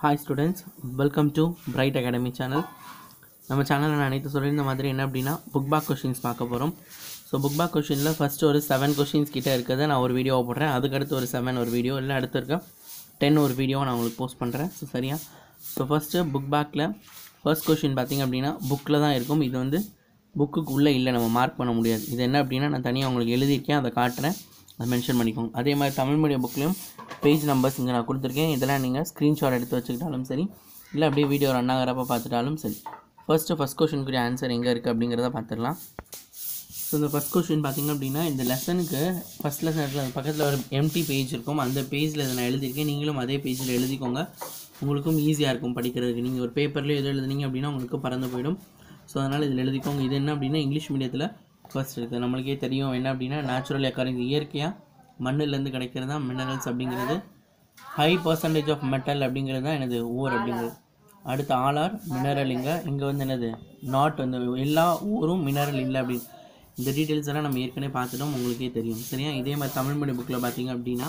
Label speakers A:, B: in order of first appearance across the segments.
A: hi students welcome to Bright Academy channel நம்ம சேனலில் நான் அனைத்து சொல்லியிருந்த மாதிரி என்ன அப்படின்னா புக் பேக் கொஷின்ஸ் பார்க்க போகிறோம் ஸோ புக் பேக் கொஷினில் ஃபஸ்ட்டு ஒரு செவன் கொஷின்ஸ் கிட்டே இருக்கிறத நான் ஒரு வீடியோவை போடுறேன் அதுக்கடுத்து ஒரு செவன் ஒரு வீடியோ இல்லை அடுத்து இருக்க டென் ஒரு வீடியோவை நான் உங்களுக்கு போஸ்ட் பண்ணுறேன் ஸோ சரியா ஸோ ஃபஸ்ட்டு புக் பேக்கில் ஃபர்ஸ்ட் கொஷின் பார்த்திங்க அப்படின்னா புக்கில் தான் இருக்கும் இது வந்து புக்குக்கு உள்ளே இல்லை நம்ம மார்க் பண்ண முடியாது இது என்ன அப்படின்னா நான் தனியாக உங்களுக்கு எழுதியிருக்கேன் அதை காட்டுறேன் அதை மென்ஷன் பண்ணிக்கோங்க அதே மாதிரி தமிழ் மீடியம் புக்லேயும் பேஜ் நம்பர்ஸ் இங்கே நான் கொடுத்துருக்கேன் இதெல்லாம் நீங்கள் ஸ்க்ரீன்ஷாட் எடுத்து வச்சுக்கிட்டாலும் சரி இல்லை அப்படியே வீடியோ ரன் ஆகிறப்ப பார்த்துட்டாலும் சரி ஃபர்ஸ்ட்டு ஃபஸ்ட் கொஷனுக்குரிய ஆன்சர் எங்கே இருக்குது அப்படிங்கிறத பார்த்துடலாம் ஸோ இந்த ஃபஸ்ட் கொஷின் பார்த்திங்க அப்படின்னா இந்த லெசனுக்கு ஃபஸ்ட் லெசன் இடத்துல பக்கத்தில் ஒரு எம்டி பேஜ் இருக்கும் அந்த பேஜில் இதை நான் எழுதியிருக்கேன் நீங்களும் அதே பேஜில் எழுதிக்கோங்க உங்களுக்கும் ஈஸியாக இருக்கும் படிக்கிறதுக்கு நீங்கள் ஒரு பேப்பர்லேயே எது எழுதுனீங்க அப்படின்னா உங்களுக்கு பறந்து போயிடும் ஸோ அதனால் இதில் எழுதிக்கோங்க இது என்ன அப்படின்னா இங்கிலீஷ் மீடியத்தில் ஃபர்ஸ்ட் இருக்குது நம்மளுக்கே தெரியும் என்ன அப்படின்னா நேச்சுரல் அக்காரிங் இயற்கையாக மண்ணிலேருந்து கிடைக்கிறது தான் மினரல்ஸ் அப்படிங்கிறது ஹை பர்சன்டேஜ் ஆஃப் மெட்டல் அப்படிங்கிறது தான் எனது ஓர் அப்படிங்கிறது அடுத்து ஆலார் மினரல் இங்கே இங்கே வந்து என்னது நாட் வந்து எல்லா ஊரும் மினரல் இல்லை அப்படின்னு இந்த டீட்டெயில்ஸ் எல்லாம் நம்ம ஏற்கனவே பார்த்துட்டோம் உங்களுக்கே தெரியும் சரியா இதே மாதிரி தமிழ் மீடியம் புக்கில் பார்த்தீங்க அப்படின்னா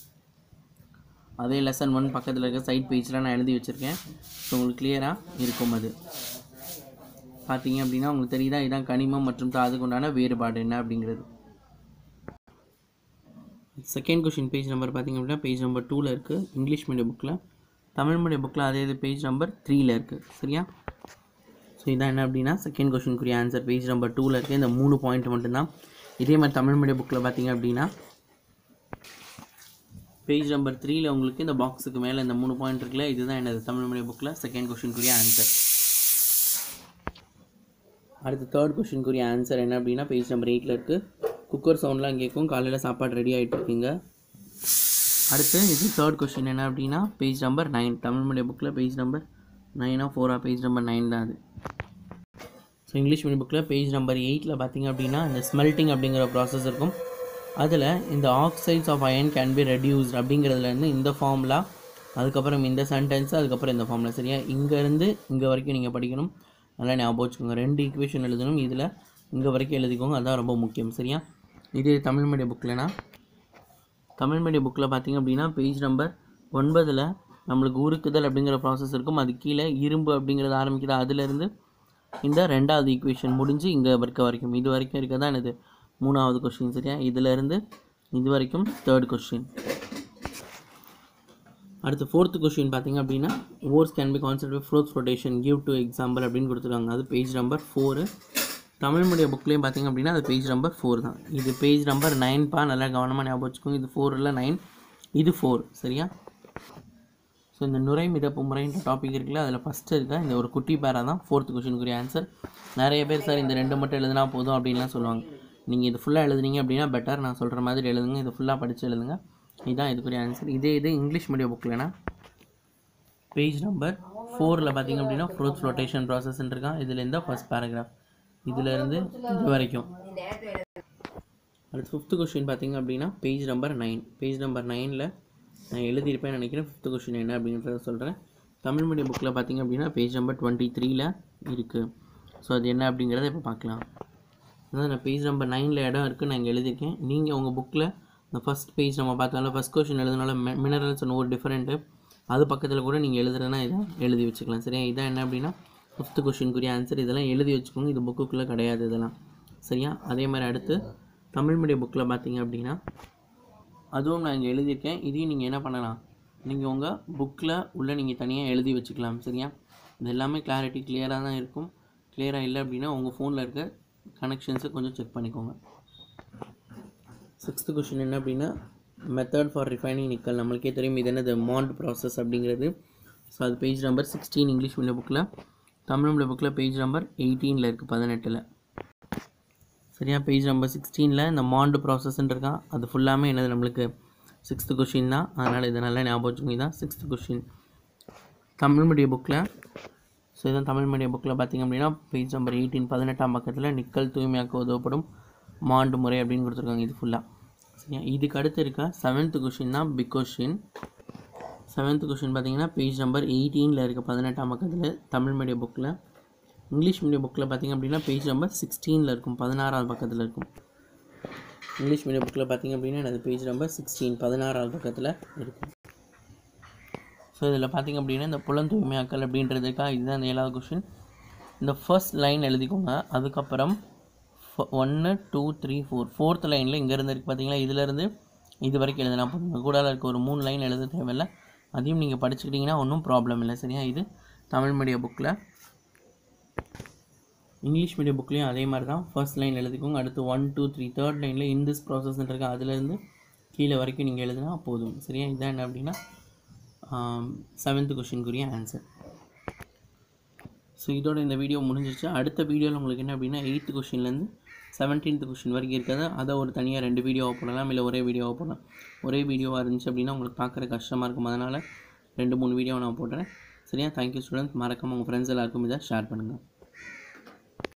A: அதே லெசன் ஒன் பக்கத்தில் இருக்க சைட் பேஜில் நான் எழுதி வச்சுருக்கேன் ஸோ உங்களுக்கு கிளியராக இருக்கும் அது பார்த்தீங்க அப்படின்னா உங்களுக்கு தெரியுதா இதுதான் கனிமம் மற்றும் தாதுக்கு உண்டான வேறுபாடு என்ன அப்படிங்கிறது செகண்ட் கொஷின் பேஜ் நம்பர் பார்த்தீங்க அப்படின்னா பேஜ் நம்பர் டூவில் இருக்குது இங்கிலீஷ் மீடியம் புக்கில் தமிழ் மீடியம் புக்கில் அதே இது பேஜ் நம்பர் த்ரீயில் இருக்குது சரியா ஸோ இதான் என்ன அப்படின்னா செகண்ட் கொஷினுக்குரிய ஆன்சர் பேஜ் நம்பர் டூவில் இருக்குது இந்த மூணு பாயிண்ட் மட்டும்தான் இதே மாதிரி தமிழ் மீடியம் புக்கில் பார்த்தீங்க அப்படின்னா பேஜ் நம்பர் த்ரீயில் உங்களுக்கு இந்த பாக்ஸுக்கு மேலே இந்த மூணு பாயிண்ட் இருக்குல்ல இதுதான் என்னது தமிழ் மீடியம் புக்கில் செகண்ட் கொஷினுக்குரிய ஆன்சர் அடுத்து தேர்ட் கொஷினுக்குரிய ஆன்சர் என்ன அப்படின்னா பேஜ் நம்பர் எயிட்டில் இருக்குது குக்கர் சவுண்ட்லாம் கேட்கும் காலையில் சாப்பாடு ரெடி ஆகிட்டு இருக்கீங்க அடுத்து இது தேர்ட் கொஷின் என்ன அப்படின்னா page number nine Tamil medium புக்கில் பேஜ் நம்பர் நைனா ஃபோரா பேஜ் நம்பர் நைன் தான் அது ஸோ இங்கிலீஷ் மீடியம் புக்கில் பேஜ் நம்பர் எயிட்டில் பார்த்தீங்க அப்படின்னா இந்த ஸ்மெல்ட்டிங் அப்படிங்கிற ப்ராசஸ் இருக்கும் அதில் இந்த oxides of iron can be reduced அப்படிங்கிறதுலேருந்து இந்த ஃபார்முலா அதுக்கப்புறம் இந்த சென்டென்ஸ் அதுக்கப்புறம் இந்த ஃபார்முலா சரியா இங்கேருந்து இங்கே வரைக்கும் நீங்கள் படிக்கணும் நல்லா ஞாபகம் வச்சுக்கோங்க ரெண்டு ஈக்குவேஷன் எழுதணும் இதில் இங்கே வரைக்கும் எழுதிக்கோங்க அதான் ரொம்ப முக்கியம் சரியா இது தமிழ் மீடியம் புக்கில்னா தமிழ் மீடியம் புக்கில் பார்த்தீங்க அப்படின்னா பேஜ் நம்பர் ஒன்பதில் நம்மளுக்கு உருக்குதல் அப்படிங்கிற ப்ராசஸ் இருக்கும் அது கீழே இரும்பு அப்படிங்கிறது ஆரம்பிக்குது அதுலேருந்து இந்த ரெண்டாவது ஈக்குவேஷன் முடிஞ்சு இங்கே இருக்க வரைக்கும் இது வரைக்கும் இருக்க தான் இது மூணாவது கொஸ்டின் சரியா இதிலேருந்து இது வரைக்கும் தேர்ட் கொஸ்டின் அடுத்து ஃபோர்த்து கொஸ்டின் பார்த்தீங்க அப்படின்னா ores can be concept flocks rotation give two example அப்படின்னு கொடுத்துருக்காங்க அது page number four Tamil medium புக்லேயும் பார்த்தீங்க அப்படின்னா அது பேஜ் நம்பர் ஃபோர் தான் இது பேஜ் நம்பர் நைன்ப்பா நல்லா கவனமாக ஞாபகம் வச்சுக்கோங்க இது ஃபோர் இல்லை நைன் இது ஃபோர் சரியா ஸோ இந்த நுரை மிதப்பு முறைன்ற டாபிக் இருக்குல்ல அதில் ஃபஸ்ட்டு இருக்க இந்த ஒரு குட்டி பேரா தான் ஃபோர்த்து கொஷினுக்குரிய ஆன்சர் நிறைய பேர் சார் இந்த ரெண்டு மட்டும் எழுதினா போதும் அப்படின்லாம் சொல்லுவாங்க நீங்கள் இது ஃபுல்லாக எழுதுனீங்க அப்படின்னா பெட்டர் நான் சொல்கிற மாதிரி எழுதுங்க இது ஃபுல்லாக படித்து எழுதுங்க இதுதான் இதுக்குரிய ஆன்சர் இதே இது இங்கிலீஷ் மீடியம் புக்கில்னா பேஜ் நம்பர் ஃபோரில் பார்த்தீங்க அப்படின்னா ஃப்ரூட்ஸ் ரொட்டேஷன் ப்ராசஸ்ன்னு இருக்கான் இதில் இருந்தால் ஃபஸ்ட் பேராகிராஃப் இதிலேருந்து இது வரைக்கும் அடுத்து ஃபிஃப்த்து கொஷின் பார்த்தீங்க அப்படின்னா page number nine page number நைனில் நான் எழுதியிருப்பேன் நினைக்கிறேன் ஃபிஃப்த்து கொஷின் என்ன அப்படின்றத சொல்கிறேன் தமிழ் மீடியம் புக்கில் பார்த்தீங்க அப்படின்னா பேஜ் நம்பர் டுவெண்ட்டி த்ரீல இருக்குது ஸோ அது என்ன அப்படிங்கிறத இப்போ பார்க்கலாம் அதாவது நான் பேஜ் நம்பர் நைனில் இடம் இருக்குது நான் இங்கே எழுதியிருக்கேன் நீங்கள் உங்கள் புக்கில் இந்த ஃபஸ்ட் பேஜ் நம்ம பார்த்தாலும் ஃபஸ்ட் கொஷின் எழுதுனால மினரல்ஸ் அண்ட் ஒரு டிஃப்ரெண்ட்டு அது பக்கத்தில் கூட நீங்கள் எழுதுறதுனா இதை எழுதி வச்சுக்கலாம் சரியா இதான் என்ன அப்படின்னா ஃபிஃப்த்து கொஷினுக்குரிய ஆன்சர் இதெல்லாம் எழுதி வச்சுக்கோங்க இது புக்குக்குள்ளே கிடையாது இதெல்லாம் சரியா அதே மாதிரி அடுத்து தமிழ் மீடியம் புக்கில் பார்த்தீங்க அப்படின்னா அதுவும் நான் இங்கே எழுதியிருக்கேன் இதையும் நீங்கள் என்ன பண்ணலாம் நீங்கள் உங்கள் புக்கில் உள்ள நீங்கள் தனியாக எழுதி வச்சுக்கலாம் சரியா இது எல்லாமே கிளாரிட்டி கிளியராக தான் இருக்கும் கிளியராக இல்லை அப்படின்னா உங்கள் ஃபோனில் இருக்க கனெக்ஷன்ஸை கொஞ்சம் செக் பண்ணிக்கோங்க சிக்ஸ்த்து கொஷின் என்ன அப்படின்னா மெத்தட் ஃபார் ரிஃபைனிங் நிக்கல் நம்மளுக்கே தெரியும் இது என்னது மாண்ட் ப்ராசஸ் அப்படிங்கிறது ஸோ அது page number sixteen English medium புக்கில் தமிழ் மீடியம் புக்கில் பேஜ் நம்பர் எயிட்டீனில் இருக்குது பதினெட்டில் சரியா பேஜ் நம்பர் சிக்ஸ்டீனில் இந்த மாண்டு ப்ராசஸ்ன்னு இருக்கான் அது ஃபுல்லாமே என்னது நம்மளுக்கு சிக்ஸ்த்து கொஷின் தான் அதனால் இதை நல்லா ஞாபகம் வச்சுக்கோங்க தான் சிக்ஸ்த்து கொஷின் தமிழ் மீடியம் புக்கில் ஸோ இதான் தமிழ் மீடியம் புக்கில் பார்த்திங்க அப்படின்னா பேஜ் நம்பர் எயிட்டீன் பதினெட்டாம் பக்கத்தில் நிக்கல் தூய்மையாக்க உதவப்படும் மாண்டு முறை அப்படின்னு கொடுத்துருக்காங்க இது ஃபுல்லாக சரியா இதுக்கு அடுத்து இருக்க செவன்த்து கொஷின் தான் பிக் கொஷின் செவன்த்து கொஷின் பார்த்தீங்கன்னா பேஜ் நம்பர் எயிட்டீனில் இருக்க பதினெட்டாம் பக்கத்தில் தமிழ் மீடியம் புக்கில் இங்கிலீஷ் மீடியம் புக்கில் பார்த்திங்க அப்படின்னா பேஜ் நம்பர் சிக்ஸ்டீனில் இருக்கும் பதினாறாவது பக்கத்தில் இருக்கும் இங்கிலீஷ் மீடியம் புக்கில் பார்த்திங்க அப்படின்னா எனது பேஜ் நம்பர் சிக்ஸ்டீன் பதினாறாவது பக்கத்தில் இருக்கும் ஸோ இதில் பார்த்தீங்க அப்படின்னா இந்த புலம் தூய்மையாக்கல் அப்படின்றதுக்காக இதுதான் இந்த ஏழாவது கொஷின் இந்த ஃபர்ஸ்ட் லைன் எழுதிக்கோங்க அதுக்கப்புறம் ஒன்று டூ த்ரீ ஃபோர் ஃபோர்த் லைனில் இங்கேருந்து இருக்குது பார்த்தீங்களா இதுலேருந்து இது வரைக்கும் எழுதினா போதும் கூட இருக்க ஒரு மூணு லைன் எழுத தேவையில்லை அதையும் நீங்கள் படிச்சுக்கிட்டிங்கன்னா ஒன்றும் ப்ராப்ளம் இல்லை சரியா இது தமிழ் மீடியம் புக்கில் இங்கிலீஷ் மீடியம் புக்லேயும் அதே மாதிரி தான் ஃபர்ஸ்ட் லைன் எழுதிக்கோங்க அடுத்து ஒன் டூ த்ரீ தேர்ட் லைனில் இன் திஸ் ப்ராசஸ் இருக்கு அதுலேருந்து கீழே வரைக்கும் நீங்கள் எழுதினா போதும் சரியா இதான் என்ன அப்படின்னா செவன்த்து கொஷினுக்குரிய ஆன்சர் ஸோ இதோட இந்த வீடியோ முடிஞ்சிச்சு அடுத்த வீடியோவில் உங்களுக்கு என்ன அப்படின்னா எயித்து கொஷின்லேருந்து செவன்டீன்த் கொஷின் வரைக்கும் இருக்கிறது அதை ஒரு தனியாக ரெண்டு வீடியோவாக போடலாம் இல்லை ஒரே வீடியோவாக போடலாம் ஒரே வீடியோவாக இருந்துச்சு அப்படின்னா உங்களுக்கு பார்க்குற கஷ்டமாக இருக்கும் அதனால் ரெண்டு மூணு வீடியோ நான் போடுறேன் சரியா தேங்க்யூ ஸ்டூடெண்ட்ஸ் மறக்காமல் உங்கள் ஃப்ரெண்ட்ஸ் எல்லாருக்கும் இதை ஷேர் பண்ணுங்கள்